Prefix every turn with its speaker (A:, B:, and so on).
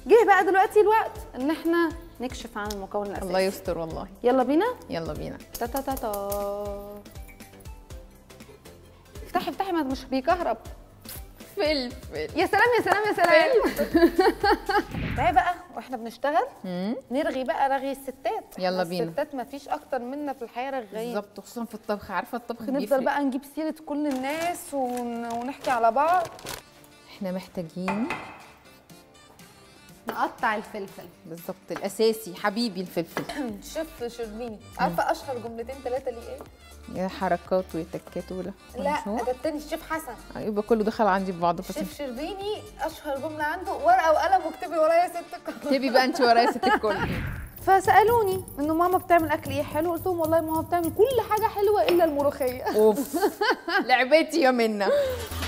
A: جه بقى دلوقتي الوقت ان احنا نكشف عن المكون الاساسي
B: الله يستر والله
A: يلا بينا
B: يلا بينا
A: تا تا تا تا افتحي افتحي ما مش بيكهرب
B: فلفل
A: يا سلام يا سلام يا سلام تعالي بقى واحنا بنشتغل
B: مم.
A: نرغي بقى رغي الستات
B: يلا
A: إحنا
B: بينا.
A: الستات ما فيش اكتر منا في الحياه رغايين
B: بالظبط خصوصا في الطبخ عارفه الطبخ
A: نفضل
B: بيفرق.
A: بقى نجيب سيره كل الناس ون... ونحكي على بعض
B: احنا محتاجين
A: نقطع الفلفل
B: بالظبط الاساسي حبيبي الفلفل
A: شيف شربيني عارفه اشهر جملتين ثلاثه ليه ايه
B: يا حركات وتكات ولا
A: لا
B: مش هو؟
A: ده التاني الشيف حسن
B: يبقى كله دخل عندي في بعضه بس
A: الشيف شربيني اشهر جمله عنده ورقه وقلم واكتبي ورايا ست الكل
B: اكتبي بقى انت ورايا ست الكل
A: فسالوني انه ماما بتعمل اكل ايه حلو قلت لهم والله ماما بتعمل كل حاجه حلوه الا الملوخيه
B: اوف لعبتي يا منى